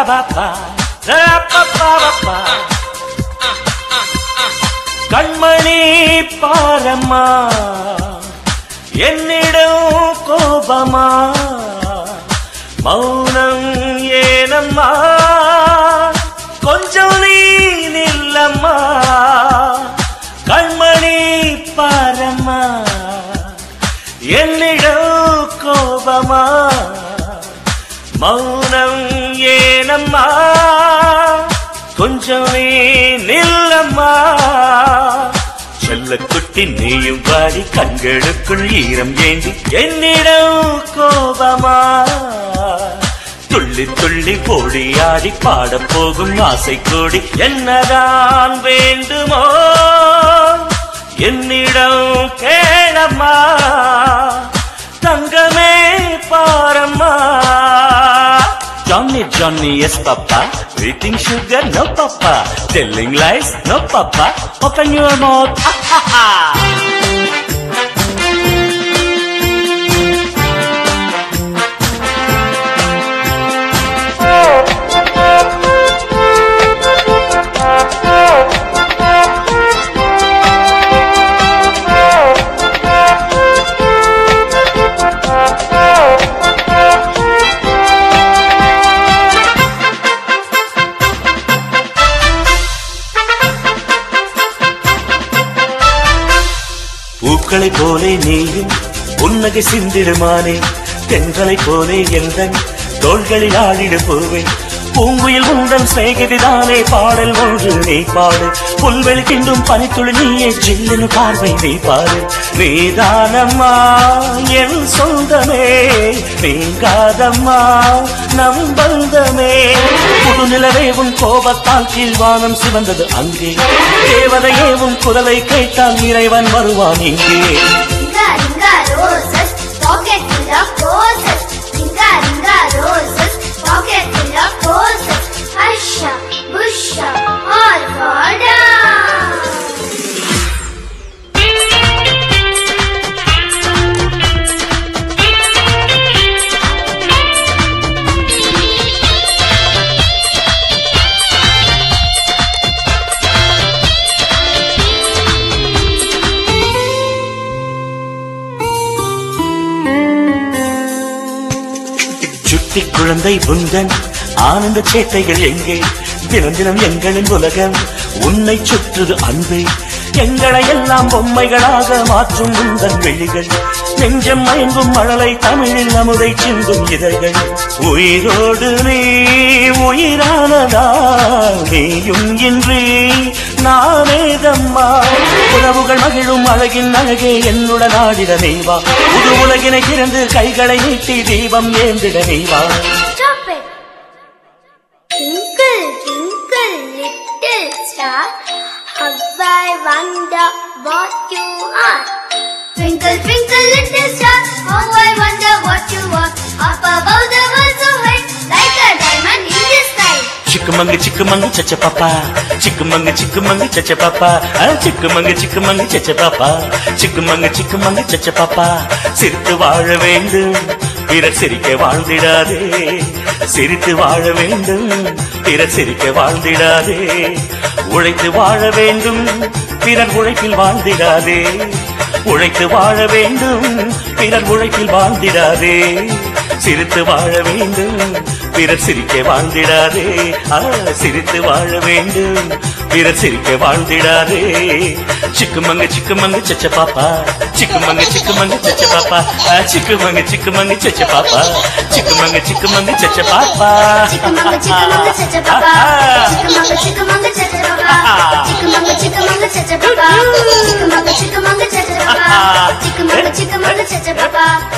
பா பா கண்மணி பாரம்மா என்னிடம் கோபமா மௌனம் ஏனம்மா கொஞ்சம் நீ நில்லம்மா கண்மணி பாரம்மா என்னிடம் கோபமா மௌனம் ஏனம்மா கொஞ்சம் நீ நில்லம்மா செல்லக்குட்டி நீயும் வாடி கண்களுக்குள் ஈரம் ஏந்தி என்னிடம் கோபமா துள்ளி துள்ளி ஓடி ஆடி பாடப் போகும் ஆசை கோடி என்னதான் வேண்டுமோ என்னிடம் கேளம்மா தங்கமே பாரம்மா Johnny, Johnny, yes, Papa. Eating sugar, no, Papa. Telling lies, no, Papa. Open your mouth. Ah, ha, ha. பூக்களைப் போலே நீயும் புன்னகை சிந்திடுமானே தென்றலைப் போலே எந்தன் தோள்களில் ஆடிடு போவேன் பூங்குயில் உந்தன் சிநேகிதிதானே பாடல் ஒன்று நீ பாடு புல்வெளி கிண்டும் பனித்துளி நீயே ஜில்லுன்னு பார்வை நீ பாடு நீதானம்மா என் சொந்தமே நீங்காதம்மா நம் பந்தமே புது நிலவே உன் கோபத்தால் கீழ்வானம் சிவந்தது அங்கே தேவதையே உன் குரலை கேட்டால் இறைவன் வருவான் இங்கே Ringa, ringa, roses, pocket full of roses. Ringa, ringa, roses, pocket full of roses. Husha, busha, all fall down. சுட்டி குழந்தை புந்தன் ஆனந்த சேட்டைகள் எங்கே தினம் தினம் எங்களின் உலகம் உன்னை சுற்றுது அன்பே எங்களை எல்லாம் பொம்மைகளாக மாற்றும் உந்தன் வெளிகள் நெஞ்சம் மயங்கும் மழலை தமிழில் அமுதை சிந்தும் இதழ்கள் உயிரோடு நீ உயிரானதா நீயும் இன்றி நானேதம்மா உறவுகள் மகிழும் அழகின் அழகே என்னுடன் ஆடிட நீவா புது உலகினை திறந்து கைகளை நீட்டி தீபம் ஏந்திட நீவா Stop it. Twinkle, twinkle, little star, how I wonder what you are. Twinkle, twinkle, little star, how I wonder what you are. Up above the world so high, like a diamond in the sky. சிக்குமங்கு சிக்குமங்கு சச்ச பாப்பா சிக்குமங்கு சிக்குமங்கு சச்ச பாப்பா ஆ, சிக்குமங்கு சிக்குமங்கு சச்ச பாப்பா சிக்குமங்கு சிக்குமங்கு சச்ச பாப்பா சிரித்து வாழ வேண்டும் பிறர் சிரிக்க வாழ்ந்திடாதே சிரித்து வாழ வேண்டும் பிறர் சிரிக்க வாழ்ந்திடாதே உழைத்து வாழ வேண்டும் பிறர் உழைப்பில் வாழ்ந்திடாதே உழைத்து வாழ வேண்டும் பிறர் உழைப்பில் வாழ்ந்திடாதே சிரித்து வாழ வேண்டும் பிறர் சிரிக்க வாழ்ந்திடாதே ஆ, சிரித்து வாழ வேண்டும் பிறர் சிரிக்க வாழ்ந்திடாதே சிக்குமங்க சிக்குமங்க சச்ச பாப்பா சிக்குமங்க சிக்குமங்க சச்ச பாப்பா ஆ, சிக்குமங்க சிக்குமங்க சச்ச பாப்பா சிக்குமங்க சிக்குமங்க சச்ச பாப்பா Chickamanga, chickamanga, cha-cha papa. Chickamanga, chickamanga, cha-cha papa. Chickamanga, chickamanga, cha-cha papa. Chickamanga, chickamanga, cha-cha papa. Chickamanga, chickamanga, cha-cha papa.